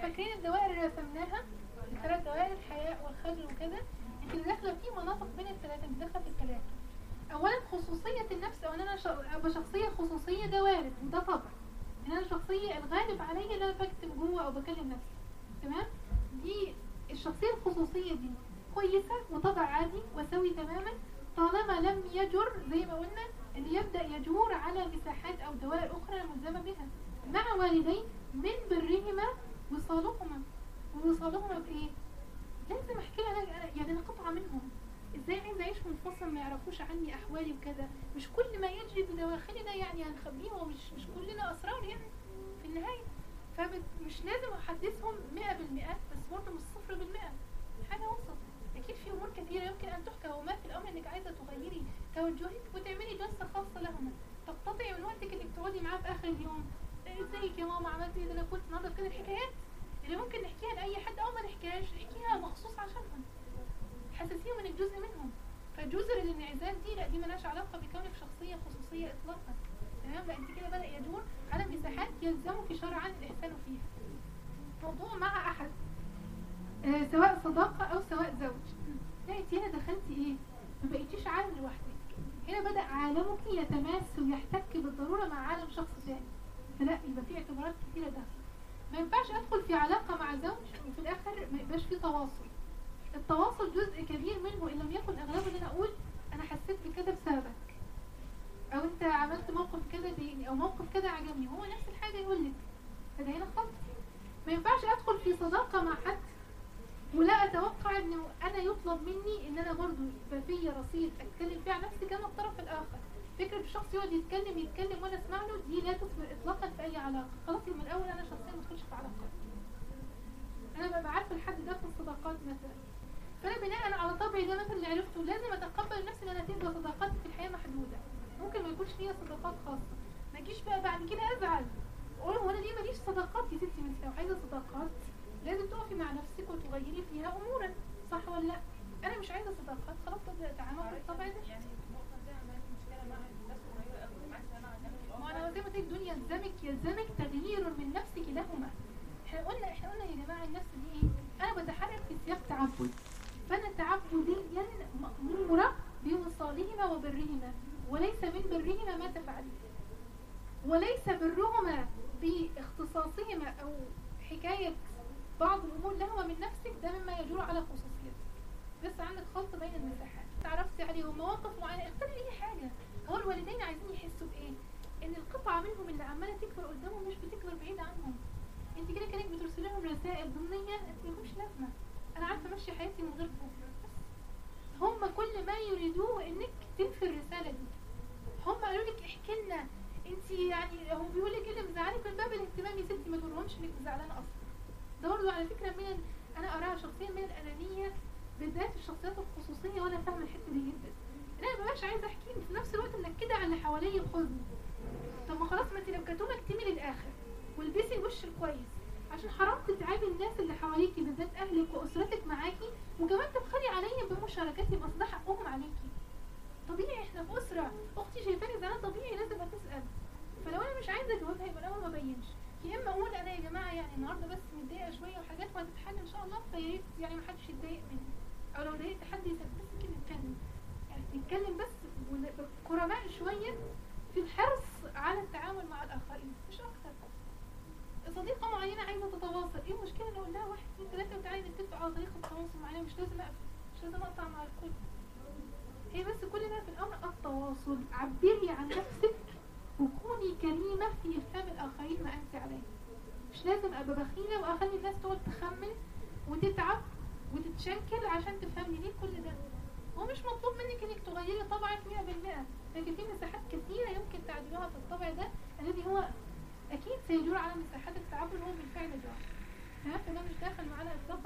فاكرين الدوائر اللي رسمناها الثلاث دوائر الحياء والخجل وكده انت اللي داخله في مناطق بين الثلاثه انت داخله في الثلاثه اولا خصوصيه النفس او ان انا ش- ابقى شخصيه خصوصيه ده وارد وده طبع ان انا شخصيه الغالب عليا ان انا بكتب جوه او بكلم نفسي تمام دي الشخصيه الخصوصيه دي كويسه وطبع عادي وسوي تماما طالما لم يجر زي ما قلنا ان يبدا يجور على مساحات او دوائر اخرى ملزمه بها مع والديه من برهما وصالهما ووصالهما بايه لازم احكي لها أنا- يعني انا قطعه منهم ازاي عايزه اعيش منفصل ما يعرفوش عني احوالي وكذا مش كل ما يجري بدواخلنا يعني هنخبيه ومش مش كلنا اسرار يعني في النهايه فمش لازم احدثهم 100% بس برضه مش صفر بالمئة حاجه وسط اكيد في امور كثيره يمكن ان تحكى وما في الامر انك عايزه تغيري توجهك وتعملي جلسه خاصه لهما تقتطعي من وقتك انك تقعدي معاه في اخر اليوم إيه ازيك يا ماما عملتي ايه ده انا كنت النهارده كده الحكايات اللي ممكن نحكيها لاي حد او ما نحكيهاش نحكيها مخصوص عشانهم حساسيهم انك جزء منهم فجزر الانعزال دي لا دي ملهاش علاقه بكونك شخصيه خصوصيه اطلاقا تمام لا انت كده بدا يدور على مساحات يلزمك شرعا الاحسان فيها موضوع مع احد آه سواء صداقه او سواء زوج لا انت هنا دخلتي ايه ما بقيتيش عالم لوحدك هنا بدا عالمك يتماس ويحتك بالضروره مع عالم شخص ثاني فلا يبقى في اعتبارات كتيره داخله ما ينفعش ادخل في علاقه مع زوج وفي الاخر ما يبقاش في تواصل التواصل جزء كبير منه ان لم يكن اغلبه ان انا اقول انا حسيت بكده بسببك او انت عملت موقف كده ضايقني او موقف كده عجبني هو نفس الحاجه يقول لك فده هنا خطأ ما ينفعش ادخل في صداقه مع حد ولا اتوقع انه انا يطلب مني ان انا برضو يبقى فيا رصيد اتكلم فيه عن نفسي كما الطرف الاخر فكره الشخص يقعد يتكلم يتكلم وانا اسمع له دي لا تثمر اطلاقا في اي علاقه خلاص من الاول انا شخصيا ما ادخلش في علاقات انا ببقى عارفه الحد ده في الصداقات مثلا فانا بناء على طبعي ده مثلا اللي عرفته لازم اتقبل نفسي ان انا تبقى صداقاتي في الحياه محدوده ممكن ما يكونش ليا صداقات خاصه ما اجيش بقى بعد كده ازعل اقول هو انا ليه ماليش صداقات يا ستي انت لو عايزه صداقات لازم تقفي مع نفسك وتغيري فيها امورا صح ولا لا انا مش عايزه صداقات خلاص ابدا اتعامل بالطبع ده يعني النقطة دي عملت مشكلة مع الناس قريبة قوي معاك أنا عن نفسي ما انا زي ما قلت لك دول يلزمك يلزمك تغيير من نفسك لهما احنا قلنا احنا قلنا يا جماعه النفس دي ايه انا بتحرك في سياق تعبد فانا تعبديا ماموره بوصالهما وبرهما وليس من برهما ما تفعلين وليس برهما باختصاصهما او حكايه بعض الامور لهما من نفسك ده مما يجور على خصوصيتك بس عندك خلط بين المساحات تعرفتي عليهم مواقف معينه اختاري اي حاجه هو الوالدين عايزين يحسوا بايه ان القطعه منهم اللي عماله تكبر قدامهم مش بتكبر بعيد عنهم انت كده كانك بترسلي لهم رسائل ضمنيه انت مالكمش لازمه انا عارفه امشي حياتي من غيركم بس هم كل ما يريدوه انك تنفي الرساله دي هم قالوا لك احكي لنا انت يعني هم بيقول لك ايه اللي مزعلك من باب الاهتمام يا ستي ما تقولهمش انك زعلانه اصلا ده برضه على فكره من ال... انا اراها شخصيا من الانانيه بالذات الشخصيات الخصوصيه وانا فاهمه الحته دي جدا إن انا مبقاش عايزه احكي في نفس الوقت منكده على اللي حواليا بحزن طب ما خلاص ما انت لو كتومه اكتمي للاخر والبسي الوش الكويس عشان حرام تتعبي الناس اللي حواليكي بالذات اهلك واسرتك معاكي وكمان تبخلي عليهم بمشاركتي بس ده حقهم عليكي طبيعي احنا في اسره اختي شايفاني زعلانه طبيعي لازم هتسال فلو انا مش عايزه اجاوبها يبقى الاول ما بينش يا اما اقول انا يا جماعه يعني النهارده بس متضايقه شويه وحاجات وهتتحل ان شاء الله فيا ريت يعني ما حدش يتضايق مني او لو ضايقت حد يسال بس كده نتكلم يعني نتكلم بس ون- كرماء شويه في الحرص على التعامل مع الاخرين مش اكتر صديقه معينه عايزه تتواصل ايه المشكله لو قلنا واحد اثنين ثلاثه وتعالي نتفق على طريقه تواصل معينه مش لازم اقفل مش لازم اقطع مع الكل هي بس كل ما في الامر التواصل عبري عن نفسك وكوني كريمه في افهام الاخرين ما انت عليه مش لازم ابقى بخيله واخلي الناس تقعد تخمن وتتعب وتتشنكل عشان تفهمني ليه كل ده هو مش مطلوب منك انك تغيري طبعك 100% لكن في مساحات كثيره يمكن تعديلها في الطبع ده الذي هو اكيد سيجور على مساحات التعبد هو بالفعل جار ها فده مش داخل معانا اطلاقا